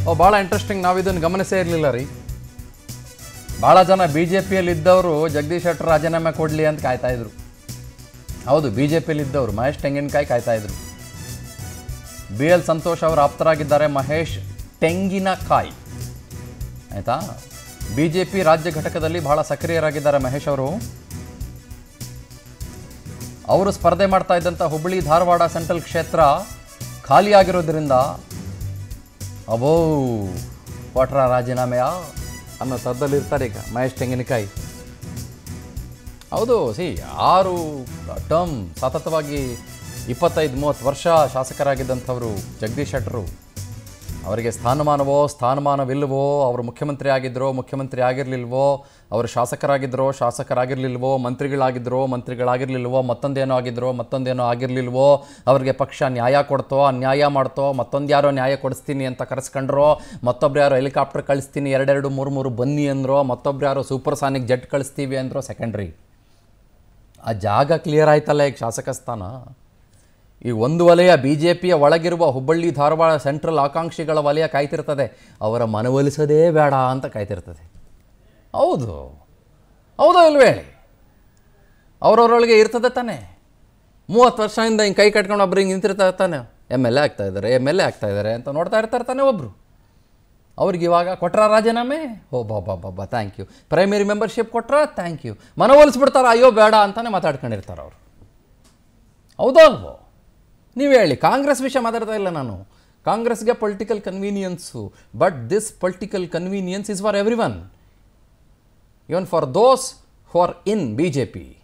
ಓ ಭಾಳ ಇಂಟ್ರೆಸ್ಟಿಂಗ್ ನಾವು ಇದನ್ನು ಗಮನಿಸೇ ಇರಲಿಲ್ಲ ರೀ ಭಾಳ ಜನ ಬಿ ಜೆ ಪಿಯಲ್ಲಿ ಇದ್ದವರು ಜಗದೀಶ್ ಶೆಟ್ಟರ್ ರಾಜೀನಾಮೆ ಕೊಡಲಿ ಅಂತ ಕಾಯ್ತಾ ಇದ್ರು ಹೌದು ಬಿ ಜೆ ಪಿಯಲ್ಲಿ ಇದ್ದವರು ಮಹೇಶ್ ತೆಂಗಿನಕಾಯಿ ಕಾಯ್ತಾ ಇದ್ರು ಬಿ ಎಲ್ ಸಂತೋಷ್ ಅವರು ಆಪ್ತರಾಗಿದ್ದಾರೆ ಮಹೇಶ್ ತೆಂಗಿನಕಾಯಿ ಆಯಿತಾ ಬಿ ಜೆ ಪಿ ರಾಜ್ಯ ಘಟಕದಲ್ಲಿ ಬಹಳ ಸಕ್ರಿಯರಾಗಿದ್ದಾರೆ ಮಹೇಶ್ ಅವರು ಅವರು ಸ್ಪರ್ಧೆ ಮಾಡ್ತಾ ಇದ್ದಂಥ ಹುಬ್ಬಳ್ಳಿ ಧಾರವಾಡ ಸೆಂಟ್ರಲ್ ಕ್ಷೇತ್ರ ಖಾಲಿಯಾಗಿರೋದ್ರಿಂದ ಅಬೋ ಕೊಟ್ರ ರಾಜೀನಾಮೆಯ ಅನ್ನೋ ಸದ್ದಲ್ಲಿ ಇರ್ತಾರೆ ಈಗ ಮಹೇಶ್ ತೆಂಗಿನಕಾಯಿ ಹೌದು ಸಿ ಆರು ಟರ್ಮ್ ಸತತವಾಗಿ ಇಪ್ಪತ್ತೈದು ಮೂವತ್ತು ವರ್ಷ ಶಾಸಕರಾಗಿದ್ದಂಥವರು ಜಗದೀಶ್ ಶೆಟ್ಟರು ಅವರಿಗೆ ಸ್ಥಾನಮಾನವೋ ಸ್ಥಾನಮಾನವಿಲ್ಲವೋ ಅವರು ಮುಖ್ಯಮಂತ್ರಿ ಆಗಿದ್ದರೋ ಮುಖ್ಯಮಂತ್ರಿ ಆಗಿರಲಿಲ್ವೋ ಅವರು ಶಾಸಕರಾಗಿದ್ದರೋ ಶಾಸಕರಾಗಿರಲಿಲ್ವೋ ಮಂತ್ರಿಗಳಾಗಿದ್ದರೋ ಮಂತ್ರಿಗಳಾಗಿರಲಿಲ್ವೋ ಮತ್ತೊಂದೇನೋ ಆಗಿದ್ದರೋ ಮತ್ತೊಂದೇನೋ ಆಗಿರಲಿಲ್ವೋ ಅವರಿಗೆ ಪಕ್ಷ ನ್ಯಾಯ ಕೊಡ್ತೋ ಅನ್ಯಾಯ ಮಾಡ್ತೋ ಮತ್ತೊಂದು ಯಾರೋ ನ್ಯಾಯ ಕೊಡಿಸ್ತೀನಿ ಅಂತ ಕರೆಸ್ಕೊಂಡ್ರೋ ಮತ್ತೊಬ್ರು ಯಾರೋ ಹೆಲಿಕಾಪ್ಟರ್ ಕಳಿಸ್ತೀನಿ ಎರಡೆರಡು ಮೂರು ಮೂರು ಬನ್ನಿ ಅಂದ್ರೋ ಮತ್ತೊಬ್ರು ಯಾರೋ ಸೂಪರ್ ಸಾನಿಕ್ ಜೆಟ್ ಕಳಿಸ್ತೀವಿ ಅಂದ್ರೋ ಸೆಕೆಂಡ್ರಿ ಆ ಜಾಗ ಕ್ಲಿಯರ್ ಆಯ್ತಲ್ಲ ಈಗ ಶಾಸಕ ಸ್ಥಾನ ಈ ಒಂದು ವಲಯ ಬಿ ಜೆ ಪಿಯ ಒಳಗಿರುವ ಹುಬ್ಬಳ್ಳಿ ಧಾರವಾಡ ಸೆಂಟ್ರಲ್ ಆಕಾಂಕ್ಷಿಗಳ ವಲಯ ಕಾಯ್ತಿರ್ತದೆ ಅವರ ಮನವೊಲಿಸೋದೇ ಬೇಡ ಅಂತ ಕಾಯ್ತಿರ್ತದೆ ಹೌದು ಹೌದು ಇಲ್ವೇ ಹೇಳಿ ಅವರವರೊಳಗೆ ಇರ್ತದೆ ತಾನೆ ಮೂವತ್ತು ವರ್ಷದಿಂದ ಹಿಂಗೆ ಕೈ ಕಟ್ಕೊಂಡು ಒಬ್ರು ಹಿಂಗೆ ನಿಂತಿರ್ತಾರೆ ತಾನೆ ಎಮ್ ಎಲ್ ಎ ಆಗ್ತಾ ಇದ್ದಾರೆ ಎಮ್ ಎಲ್ ಎ ಆಗ್ತಾ ಇದ್ದಾರೆ ಅಂತ ನೋಡ್ತಾ ಇರ್ತಾರೆ ತಾನೆ ಒಬ್ಬರು ಅವ್ರಿಗೆ ಇವಾಗ ಕೊಟ್ರ ರಾಜೀನಾಮೆ ಓ ಬಾ ಬಾ ಬಾ ಬಾ ಥ್ಯಾಂಕ್ ಯು ಪ್ರೈಮರಿ ಮೆಂಬರ್ಶಿಪ್ ಕೊಟ್ರ ಥ್ಯಾಂಕ್ ಯು ಮನವೊಲಿಸ್ಬಿಡ್ತಾರೆ ಅಯ್ಯೋ ಬೇಡ ಅಂತಾನೆ ಮಾತಾಡ್ಕೊಂಡಿರ್ತಾರೆ ಅವರು ಹೌದೋ ಅಲ್ವೋ ನೀವು ಹೇಳಿ ಕಾಂಗ್ರೆಸ್ ವಿಷಯ ಮಾತಾಡ್ತಾ ಇಲ್ಲ ನಾನು ಕಾಂಗ್ರೆಸ್ಗೆ political convenience but this political convenience is for every one even for those who are in B J P